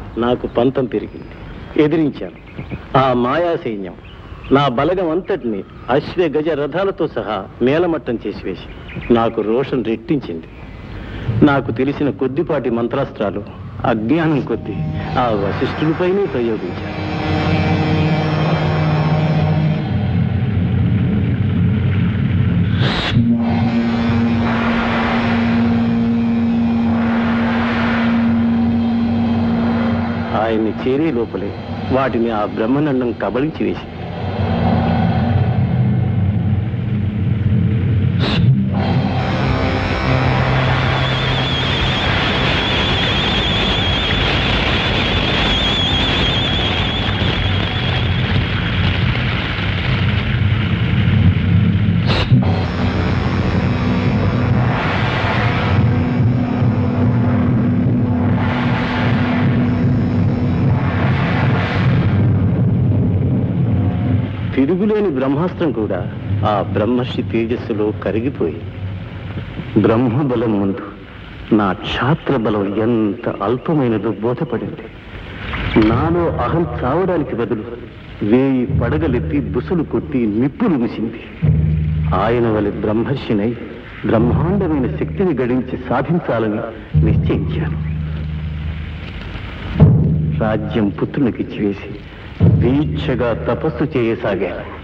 నాకు పంతం పెరిగింది ఎదిరించాను ఆ మాయా సైన్యం నా బలగం అంతటిని అశ్వ గజ రథాలతో సహా నేలమట్టం చేసి వేసి నాకు రోషం రెట్టించింది నాకు తెలిసిన కొద్దిపాటి మంత్రాస్త్రాలు అజ్ఞానం కొద్దీ ఆ వశిష్ఠులపైనే ప్రయోగించాను ఆయన్ని చేరే లోపలే వాటిని ఆ బ్రహ్మనండం కబళించి వేసి తిరుగులేని బ్రహ్మాస్త్రం కూడా ఆ బ్రహ్మర్షి తేజస్సులో కరిగిపోయి బ్రహ్మబలం ముందు నా క్షాత్ర బలం ఎంత అల్పమైనదో బోధపడింది నాలో అహం చావడానికి బదులు వేయి పడగలెత్తి బుసలు కొట్టి నిప్పులు ముసింది ఆయన వలె బ్రహ్మర్షినై బ్రహ్మాండమైన శక్తిని గడించి సాధించాలని నిశ్చయించాను రాజ్యం పుత్రునికిచ్చివేసి దీక్షగా తపస్సు చేయసాగాను